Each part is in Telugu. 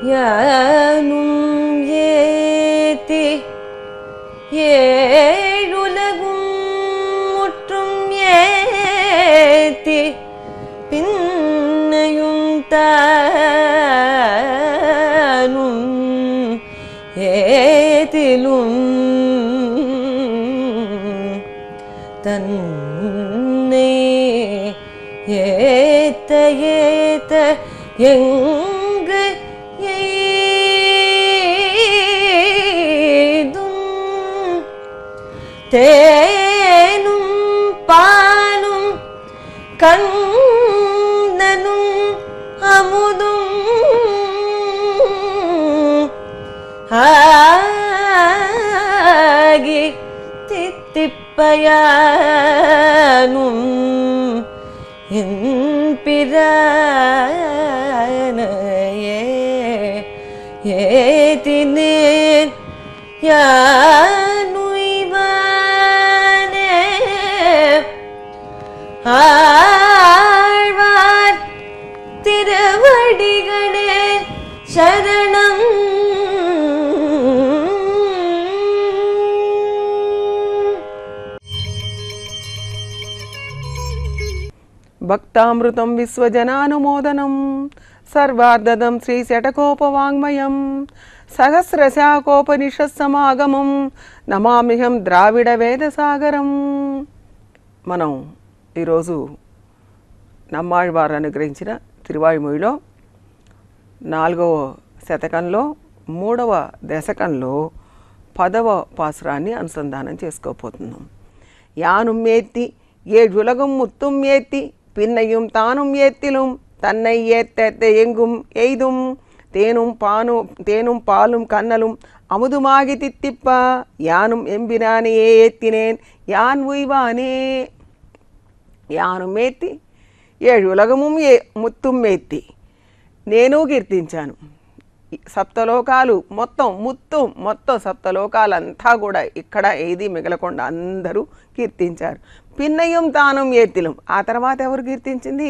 யானும் ஏத்தி ஏழுலகும் முற்றும் ஏத்தி பின்னையும் தானும் ஏதிலும் தன்னை ஏத்த ஏத்த எங்கு எய்தும் தேனும் பாலும் கண்ணனும் அமுதும் ஆகி தித்திப்பயானும் என் பிரானையே ஏதினேன் யானுய்வானே ஆழ்வார் திருவடிகளே சரணம் భక్తామృతం విశ్వజనానుమోదనం సర్వార్ధదం శ్రీ శటకోపవాङ्మయం సహస్రశాకోపనిషత్సమాగమం నమామిహం ద్రావిడ వేదసాగరం మనం ఈరోజు నమ్మాళ్వారు అనుగ్రహించిన తిరువాయుమొഴിలో నాలుగవ శతకంలో మూడవ దశకంలో పదవ పాసురాన్ని అనుసంధానం చేసుకోపోతున్నాం யானும் ஏத்தி ஏழுலகும் முத்தும் ஏத்தி பின்னையும் தானும் ஏத்திலும் தன்னை ஏத்த எங்கும் எய்தும் தேனும் பானும் தேனும் பாலும் கண்ணலும் அமுதுமாகி தித்திப்பா யானும் எம்பிரானையே ஏத்தினேன் யான் உய்வானே యాను మేత్తి ఏడు ఉలగము ఏ ముత్తుం మేత్తి నేను కీర్తించాను ఈ సప్తలోకాలు మొత్తం ముత్తు మొత్తం సప్తలోకాలంతా కూడా ఇక్కడ ఏది మిగలకుండా అందరూ కీర్తించారు పిన్నయం తానం ఏతిలం ఆ తర్వాత ఎవరు కీర్తించింది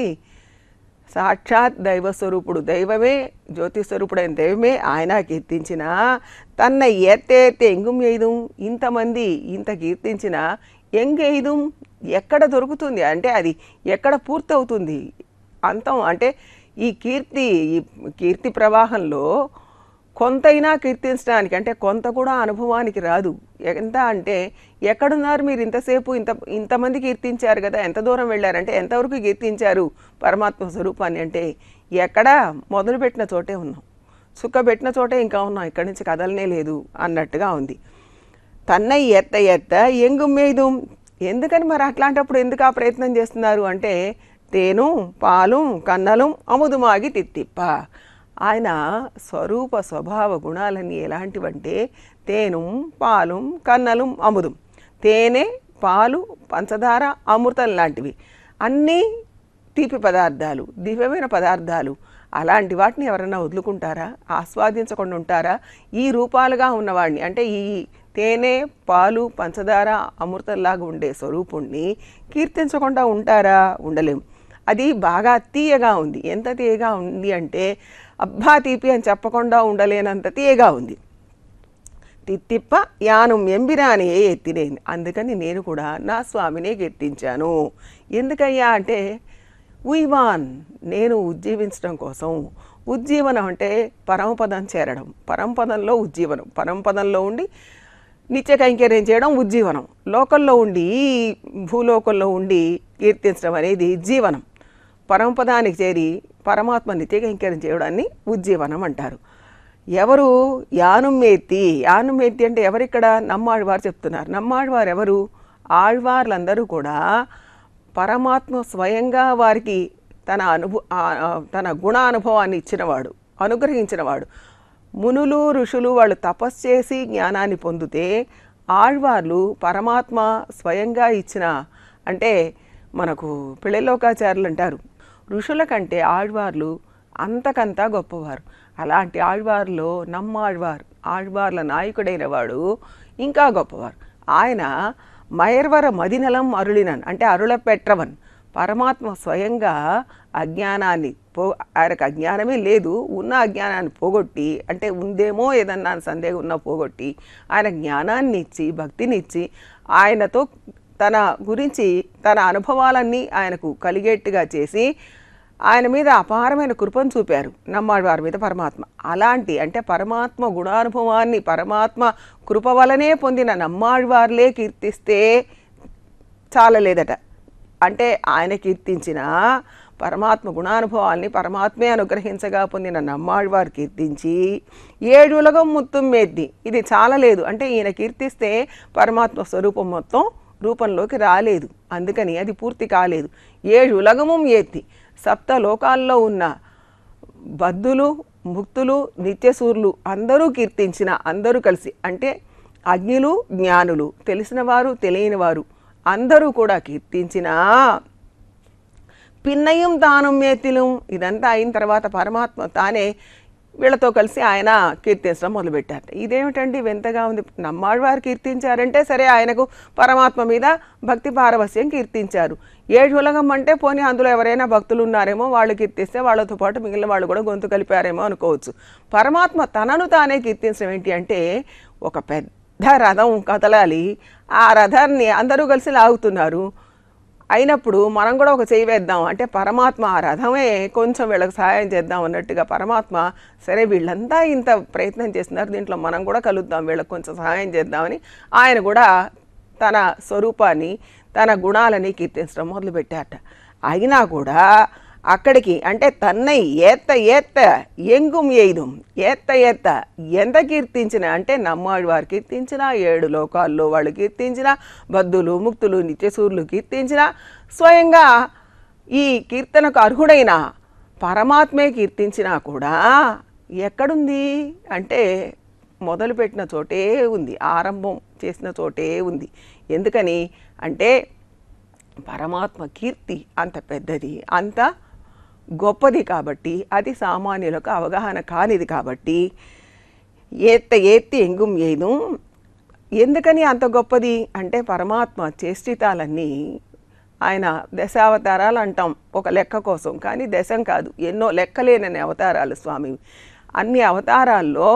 సాక్షాత్ దైవస్వరూపుడు దైవమే జ్యోతిస్వరూపుడైన దైవమే ఆయన కీర్తించిన తన్న ఏత్తే ఎంగుం ఎయిదుం ఇంతమంది ఇంత కీర్తించిన ఎంగెయిదుం ఎక్కడ దొరుకుతుంది అంటే అది ఎక్కడ పూర్తవుతుంది అంతం అంటే ఈ కీర్తి ఈ కీర్తి ప్రవాహంలో కొంతైనా కీర్తించడానికి అంటే కొంత కూడా అనుభవానికి రాదు ఎంత అంటే ఎక్కడున్నారు మీరు ఇంతసేపు ఇంత ఇంతమంది కీర్తించారు కదా ఎంత దూరం వెళ్ళారంటే ఎంతవరకు కీర్తించారు పరమాత్మ స్వరూపాన్ని అంటే ఎక్కడ మొదలుపెట్టిన చోటే ఉన్నాం సుఖపెట్టిన చోటే ఇంకా ఉన్నాం ఇక్కడి నుంచి కదలనే లేదు అన్నట్టుగా ఉంది తన్నై ఎత్త ఎత్త ఎంగుమ్మేదు ఎందుకని మరి అట్లాంటప్పుడు ఎందుకు ఆ ప్రయత్నం చేస్తున్నారు అంటే తేను పాలు కన్నలం అముదుమాగి తిత్తిప్ప ఆయన స్వరూప స్వభావ గుణాలన్నీ ఎలాంటివంటే తేను పాలు కన్నలం అముదం తేనె పాలు పంచదార అమృతం లాంటివి అన్నీ తీపి పదార్థాలు దివ్యమైన పదార్థాలు అలాంటి వాటిని ఎవరైనా వదులుకుంటారా ఆస్వాదించకుండా ఉంటారా ఈ రూపాలుగా ఉన్నవాడిని అంటే ఈ తేనె పాలు పంచదార అమృతంలాగా ఉండే స్వరూపుణ్ణి కీర్తించకుండా ఉంటారా ఉండలేం అది బాగా తీయగా ఉంది ఎంత తీయగా ఉంది అంటే అబ్బా తీపి అని చెప్పకుండా ఉండలేనంత తీయగా ఉంది తిత్తిప్ప యానం ఎంబిరాని ఎత్తినేది అందుకని నేను కూడా నా స్వామినే కీర్తించాను ఎందుకయ్యా అంటే ఉయ్వాన్ నేను ఉజ్జీవించడం కోసం ఉజ్జీవనం అంటే పరమపదం చేరడం పరమపదంలో ఉజ్జీవనం పరమపదంలో ఉండి నిత్య కైంకర్యం చేయడం ఉజ్జీవనం లోకల్లో ఉండి ఈ భూలోకంలో ఉండి కీర్తించడం అనేది జీవనం పరమపదానికి చేరి పరమాత్మ నిత్య కైంకర్యం చేయడాన్ని ఉజ్జీవనం అంటారు ఎవరు యానుమేత్తి యానుమేత్తి అంటే ఎవరిక్కడ నమ్మాழ்వారు చెప్తున్నారు నమ్మాழ்వారు ఎవరు ఆళ్వార్లందరూ కూడా పరమాత్మ స్వయంగా వారికి తన అనుభవ తన గుణానుభవాన్ని ఇచ్చినవాడు అనుగ్రహించినవాడు మునులు ఋషులు వాళ్ళు తపస్సు చేసి జ్ఞానాన్ని పొందితే ఆళ్వార్లు పరమాత్మ స్వయంగా ఇచ్చిన అంటే మనకు పిళ్ళలోకాచారులు అంటారు ఋషుల కంటే ఆళ్వార్లు అంతకంతా గొప్పవారు అలాంటి ఆళ్వార్లో నమ్మాళ్వార్ ఆళ్వార్ల నాయకుడైన వాడు ఇంకా గొప్పవారు ఆయన మయర్వర మదినలం అరుళినన్ అంటే అరుళ పెట్రవన్ పరమాత్మ స్వయంగా అజ్ఞానాన్ని పో ఆయనకు అజ్ఞానమే లేదు ఉన్న అజ్ఞానాన్ని పోగొట్టి అంటే ఉందేమో ఏదన్నా సందేహం ఉన్నా పోగొట్టి ఆయన జ్ఞానాన్ని ఇచ్చి భక్తిని ఇచ్చి ఆయనతో తన గురించి తన అనుభవాలన్నీ ఆయనకు కలిగేట్టుగా చేసి ఆయన మీద అపారమైన కృపను చూపారు నమ్మాళ్ళవారి మీద పరమాత్మ అలాంటి అంటే పరమాత్మ గుణానుభవాన్ని పరమాత్మ కృప వలనే పొందిన నమ్మాళ్ళవారులే కీర్తిస్తే చాలలేదట అంటే ఆయన కీర్తించిన పరమాత్మ గుణానుభవాల్ని పరమాత్మే అనుగ్రహించగా పొందిన నమ్మాళ్ళవారు కీర్తించి ఏడులగం ముత్తం మేద్ది ఇది చాలలేదు అంటే ఈయన కీర్తిస్తే పరమాత్మ స్వరూపం మొత్తం రూపంలోకి రాలేదు అందుకని అది పూర్తి కాలేదు ఏడు ఉలగమం ఎత్తి సప్త లోకాల్లో ఉన్న బద్ధులు ముక్తులు నిత్యసూర్లు అందరూ కీర్తించిన అందరూ కలిసి అంటే అజ్ఞులు జ్ఞానులు తెలిసిన వారు తెలియని వారు అందరూ కూడా కీర్తించిన పిన్నయం తానం మేతిలం ఇదంతా అయిన తర్వాత పరమాత్మ తానే వీళ్ళతో కలిసి ఆయన కీర్తించడం మొదలుపెట్టారు ఇదేమిటండి వింతగా ఉంది నమ్మాళ్ళవారు కీర్తించారంటే సరే ఆయనకు పరమాత్మ మీద భక్తి పారవస్యం కీర్తించారు ఏడు ఉలగం అంటే పోనీ అందులో ఎవరైనా భక్తులు ఉన్నారేమో వాళ్ళు కీర్తిస్తే వాళ్ళతో పాటు మిగిలిన వాళ్ళు కూడా గొంతు కలిపారేమో అనుకోవచ్చు పరమాత్మ తనను తానే కీర్తించడం ఏంటి అంటే ఒక పెద్ద రథం కదలాలి ఆ రథాన్ని అందరూ కలిసి లాగుతున్నారు అయినప్పుడు మనం కూడా ఒక చేయి వేద్దాం అంటే పరమాత్మ ఆ రథమే కొంచెం వీళ్ళకి సహాయం చేద్దాం అన్నట్టుగా పరమాత్మ సరే వీళ్ళంతా ఇంత ప్రయత్నం చేస్తున్నారు దీంట్లో మనం కూడా కలుద్దాం వీళ్ళకి కొంచెం సహాయం చేద్దామని ఆయన కూడా తన స్వరూపాన్ని తన గుణాలని కీర్తించడం మొదలుపెట్టారట అయినా కూడా అక్కడికి అంటే తన్నై ఏత్త ఏత్త ఎంగుం ఎయిదుం ఏత్త ఏత్త ఎంత కీర్తించిన అంటే నమ్మాడు వారు కీర్తించిన ఏడు లోకాల్లో వాళ్ళు కీర్తించిన బద్ధులు ముక్తులు నిత్యసూరులు కీర్తించిన స్వయంగా ఈ కీర్తనకు అర్హుడైన పరమాత్మే కీర్తించినా కూడా ఎక్కడుంది అంటే మొదలుపెట్టిన చోటే ఉంది ఆరంభం చేసిన చోటే ఉంది ఎందుకని అంటే పరమాత్మ కీర్తి అంత పెద్దది అంత గొప్పది కాబట్టి అది సామాన్యులకు అవగాహన కానిది కాబట్టి ఏత్త ఏత్తి ఎంగుం ఏదు ఎందుకని అంత గొప్పది అంటే పరమాత్మ చేష్టితాలన్నీ ఆయన దశావతారాలు అంటాం ఒక లెక్క కోసం కానీ దశం కాదు ఎన్నో లెక్కలేనని అవతారాలు స్వామి అన్ని అవతారాల్లో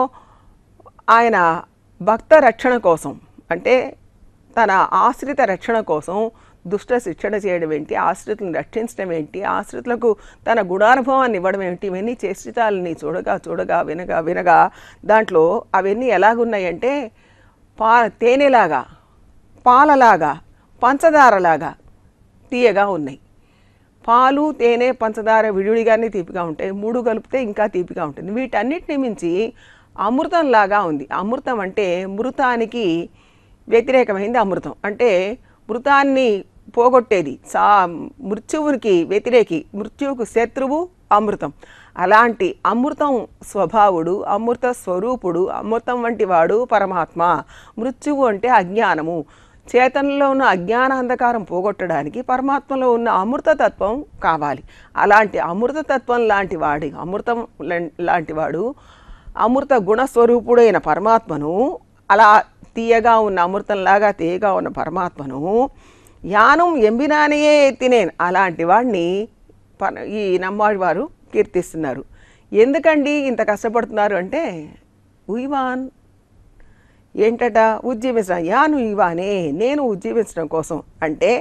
ఆయన భక్త రక్షణ కోసం అంటే తన ఆశ్రిత రక్షణ కోసం దుష్ట శిక్షణ చేయడం ఏంటి ఆశ్రితులను రక్షించడం ఏంటి ఆశ్రితులకు తన గుణానుభవాన్ని ఇవ్వడం ఏంటి ఇవన్నీ చేష్టితాలని చూడగా చూడగా వినగా వినగా దాంట్లో అవన్నీ ఎలాగున్నాయంటే పా తేనెలాగా పాలలాగా పంచదారలాగా తీయగా ఉన్నాయి పాలు తేనె పంచదార విడివిడిగానే తీపిగా ఉంటాయి మూడు కలిపితే ఇంకా తీపిగా ఉంటుంది వీటన్నిటిని మించి అమృతంలాగా ఉంది అమృతం అంటే మృతానికి వ్యతిరేకమైంది అమృతం అంటే మృతాన్ని పోగొట్టేది సా మృత్యువునికి వ్యతిరేకి మృత్యువుకు శత్రువు అమృతం అలాంటి అమృతం స్వభావుడు అమృత స్వరూపుడు అమృతం వంటి వాడు పరమాత్మ మృత్యువు అంటే అజ్ఞానము చేతనలో ఉన్న అజ్ఞాన అంధకారం పోగొట్టడానికి పరమాత్మలో ఉన్న అమృతతత్వం కావాలి అలాంటి అమృతతత్వం లాంటి వాడి అమృతం లం- లాంటి వాడు అమృత గుణస్వరూపుడైన పరమాత్మను అలా తీయగా ఉన్న అమృతంలాగా తీయగా ఉన్న పరమాత్మను యానం ఎంబినానియే ఎత్తినేన్ అలాంటి వాడిని ప- ఈ నమ్మాడి వారు కీర్తిస్తున్నారు ఎందుకండి ఇంత కష్టపడుతున్నారు అంటే ఉయ్వాన్ ఏంటట ఉజ్జీవించడం యాను ఇవానే నేను ఉజ్జీవించడం కోసం అంటే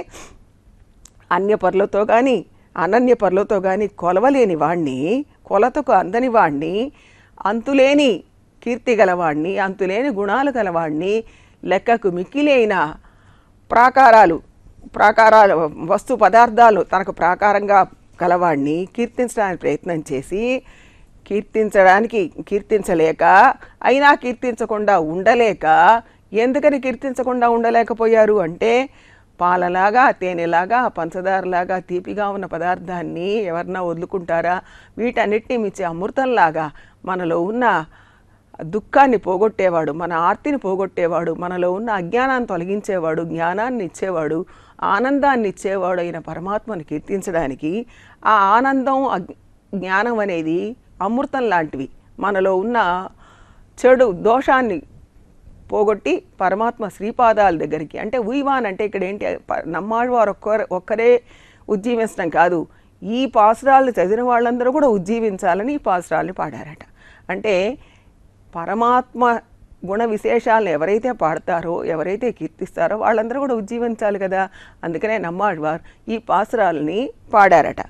అన్యపరులతో కానీ అనన్యపరులతో కానీ కొలవలేని వాణ్ణి కొలతకు అందని వాణ్ణి అంతులేని కీర్తి గలవాణ్ణి అంతులేని గుణాలు గలవాణ్ణి లెక్కకు మిక్కిలేన ప్రాకారాలు ప్రాకారాలు వస్తు పదార్థాలు తనకు ప్రాకారంగా కలవాణ్ణి కీర్తించడానికి ప్రయత్నం చేసి కీర్తించడానికి కీర్తించలేక అయినా కీర్తించకుండా ఉండలేక ఎందుకని కీర్తించకుండా ఉండలేకపోయారు అంటే పాలలాగా తేనెలాగా పంచదారలాగా తీపిగా ఉన్న పదార్థాన్ని ఎవరన్నా వదులుకుంటారా వీటన్నిటిని మించి అమృతంలాగా మనలో ఉన్న దుఃఖాన్ని పోగొట్టేవాడు మన ఆర్తిని పోగొట్టేవాడు మనలో ఉన్న అజ్ఞానాన్ని తొలగించేవాడు జ్ఞానాన్ని ఇచ్చేవాడు ఆనందాన్ని ఇచ్చేవాడు అయిన పరమాత్మను కీర్తించడానికి ఆ ఆనందం అగ్- జ్ఞానం అనేది అమృతం లాంటివి మనలో ఉన్న చెడు దోషాన్ని పోగొట్టి పరమాత్మ శ్రీపాదాల దగ్గరికి అంటే ఉయ్వాన్ అంటే ఇక్కడ ఏంటి ప- నమ్మాళ్ళవారు ఒక్కరే ఒక్కరే ఉజ్జీవించడం కాదు ఈ పాసురాలు చదివిన వాళ్ళందరూ కూడా ఉజ్జీవించాలని ఈ పాసురాల్ని పాడారట అంటే పరమాత్మ గుణ విశేషాలను ఎవరైతే పాడతారో ఎవరైతే కీర్తిస్తారో వాళ్ళందరూ కూడా ఉజ్జీవించాలి కదా అందుకనే నమ్మాழ்వార్ ఈ పాసురాలని పాడారట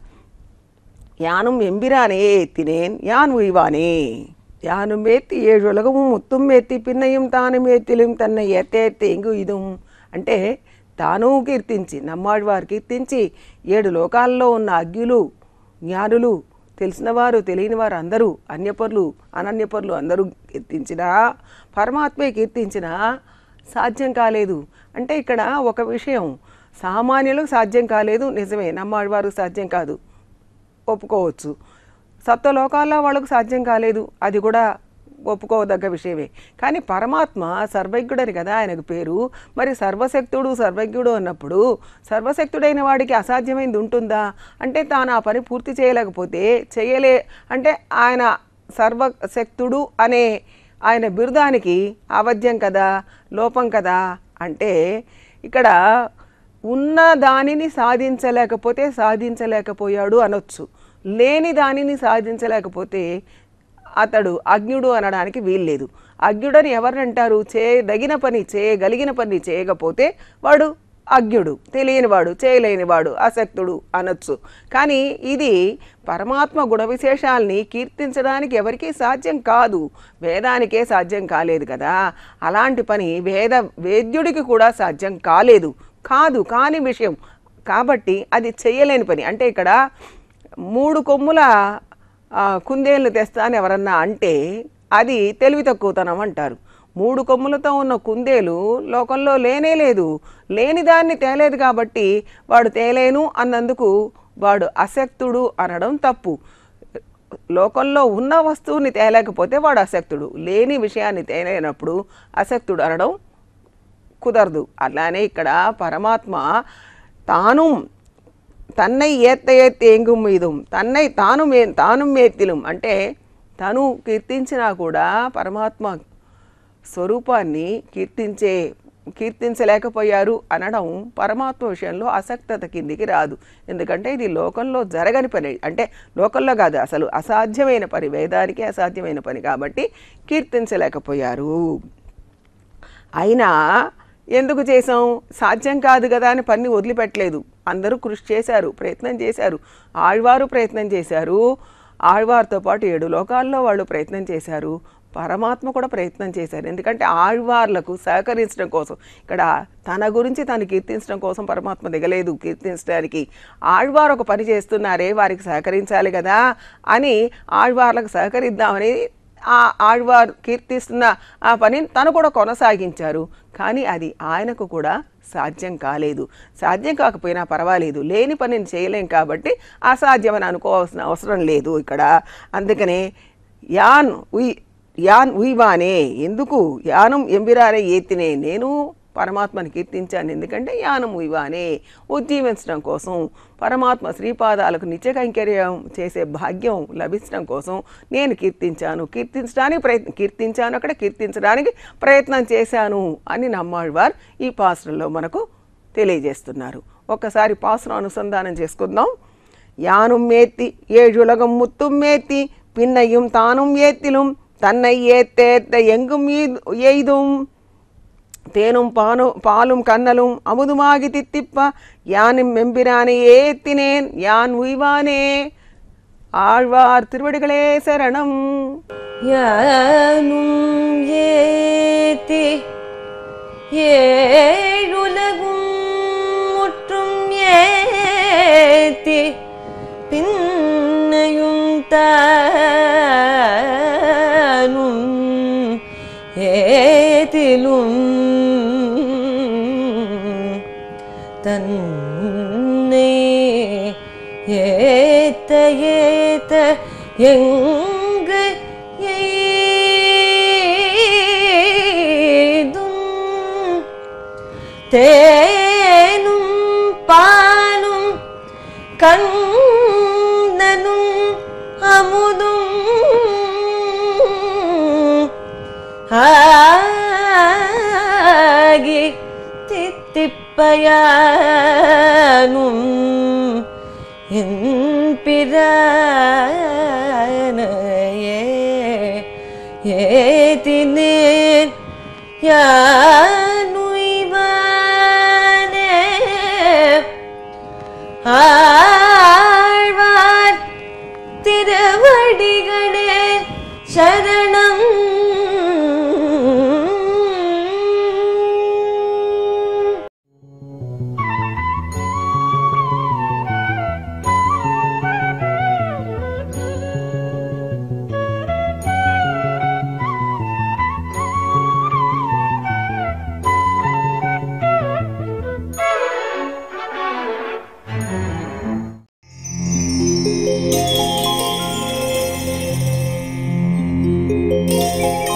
யானும் எம்பிரானே ஏத்தினேன் யான் உய்வானே யானும் ஏத்தி ஏழு உலகமும் முத்தும் ஏத்தி పిన్నయం తాను ఏత్తిலும் తన్னை ఎత్తేత్తే ఎంగు ఇదుం అంటే తాను కీర్తించి నమ్మాழ்వారు కీర్తించి ఏడు లోకాల్లో ఉన్న అజ్ఞులు జ్ఞానులు తెలిసినవారు తెలియనివారు అందరూ అన్యపరులు అనన్యపరులు అందరూ కీర్తించినా పరమాత్మే కీర్తించినా సాధ్యం కాలేదు అంటే ఇక్కడ ఒక విషయం సామాన్యులకు సాధ్యం కాలేదు నిజమే నమ్మాழ்వారు సాధ్యం కాదు ఒప్పుకోవచ్చు సప్తలోకాల్లో వాళ్ళకు సాధ్యం కాలేదు అది కూడా ఒప్పుకోదగ్గ విషయమే కానీ పరమాత్మ సర్వజ్ఞుడని కదా ఆయనకు పేరు మరి సర్వశక్తుడు సర్వజ్ఞుడు అన్నప్పుడు సర్వశక్తుడైన వాడికి అసాధ్యమైంది ఉంటుందా అంటే తాను ఆ పని పూర్తి చేయలేకపోతే చేయలే అంటే ఆయన సర్వశక్తుడు అనే ఆయన బిరుదానికి అవధ్యం కదా లోపం కదా అంటే ఇక్కడ ఉన్న దానిని సాధించలేకపోతే సాధించలేకపోయాడు అనొచ్చు లేని దానిని సాధించలేకపోతే అతడు అజ్ఞుడు అనడానికి వీల్లేదు అజ్ఞుడని ఎవరిని అంటారు చేయదగిన పని చేయగలిగిన పని చేయకపోతే వాడు అజ్ఞుడు తెలియనివాడు చేయలేనివాడు అసక్తుడు అనొచ్చు కానీ ఇది పరమాత్మ గుణ విశేషాల్ని కీర్తించడానికి ఎవరికీ సాధ్యం కాదు వేదానికే సాధ్యం కాలేదు కదా అలాంటి పని వేద వేద్యుడికి కూడా సాధ్యం కాలేదు కాదు కాని విషయం కాబట్టి అది చేయలేని పని అంటే ఇక్కడ మూడు కొమ్ముల ఆ, కుందేళ్ళు తెస్తా అని ఎవరన్నా అంటే అది తెలివి తక్కువతనం అంటారు మూడు కొమ్ములతో ఉన్న కుందేలు లోకంలో లేనే లేదు లేని దాన్ని తేలేదు కాబట్టి వాడు తేలేను అన్నందుకు వాడు అశక్తుడు అనడం తప్పు లోకంలో ఉన్న వస్తువుని తేలేకపోతే వాడు అశక్తుడు లేని విషయాన్ని తేలేనప్పుడు అశక్తుడు అనడం కుదరదు అలానే ఇక్కడ పరమాత్మ తాను తన్నై ఏత్త ఏత్త ఎంగుం ఇదుం తన్నై తాను మే తాను మేత్తిలం అంటే తను కీర్తించినా కూడా పరమాత్మ స్వరూపాన్ని కీర్తించే కీర్తించలేకపోయారు అనడం పరమాత్మ విషయంలో అసక్తత కిందికి రాదు ఎందుకంటే ఇది లోకంలో జరగని పని అంటే లోకంలో కాదు అసలు అసాధ్యమైన పని వేదానికి అసాధ్యమైన పని కాబట్టి కీర్తించలేకపోయారు అయినా ఎందుకు చేసాం సాధ్యం కాదు కదా అని పని వదిలిపెట్టలేదు అందరూ కృషి చేశారు ప్రయత్నం చేశారు ఆళ్వారు ప్రయత్నం చేశారు ఆళ్వారితో పాటు ఏడు లోకాల్లో వాళ్ళు ప్రయత్నం చేశారు పరమాత్మ కూడా ప్రయత్నం చేశారు ఎందుకంటే ఆళ్వార్లకు సహకరించడం కోసం ఇక్కడ తన గురించి తను కీర్తించడం కోసం పరమాత్మ దిగలేదు కీర్తించడానికి ఆళ్వారు ఒక పని చేస్తున్నారే వారికి సహకరించాలి కదా అని ఆళ్వార్లకు సహకరిద్దామని ఆ ఆళ్వార్ కీర్తిస్తున్న ఆ పనిని తను కూడా కొనసాగించారు కానీ అది ఆయనకు కూడా సాధ్యం కాలేదు సాధ్యం కాకపోయినా పర్వాలేదు లేని పనిని చేయలేం కాబట్టి అసాధ్యమని అనుకోవాల్సిన అవసరం లేదు ఇక్కడ అందుకనే యాన్ ఉయ్ యాన్ ఉయ్వానే ఎందుకు యానం ఎంబిరానే ఏతినే నేను పరమాత్మని కీర్తించాను ఎందుకంటే యానం ఉయ్వానే ఉజ్జీవించడం కోసం పరమాత్మ శ్రీపాదాలకు నిత్య కైంకర్యం చేసే భాగ్యం లభించడం కోసం నేను కీర్తించాను కీర్తించడానికి ప్రయత్నం కీర్తించాను అక్కడ కీర్తించడానికి ప్రయత్నం చేశాను అని నమ్మాళ్వార్ ఈ పాసురంలో మనకు తెలియజేస్తున్నారు ఒక్కసారి పాసురం అనుసంధానం చేసుకుందాం யானும் ஏத்தி ஏழுலகம் முத்தும் ஏத்தி பின்னையும் தானும் ஏத்திலும் தன்னை ஏத்தேத்த எங்கும் ஈது- எய்தும் தேனும் பானு பாலும் கண்ணலும் அமுதுமாகி தித்திப்ப யானும் மெம்பிரானை ஏத்தினேன் யான் உய்வானே ஆழ்வார் திருவடிகளே சரணம் யானும் ஏத்தி ஏழுலகும் முற்றும் ஏத்தி பின்னையும் தானும் ஏதிலும் தன்னை ஏத்த ஏத்த எங்கு எய்தும் தேனும் பாலும் கண்ணனும் அமுதும் ஆகி தித்திப்பயானும் என் பிரானையே ஏத்தினேன் யானுய்வானே ஆழ்வார் திருவடிகளே சரணம் Thank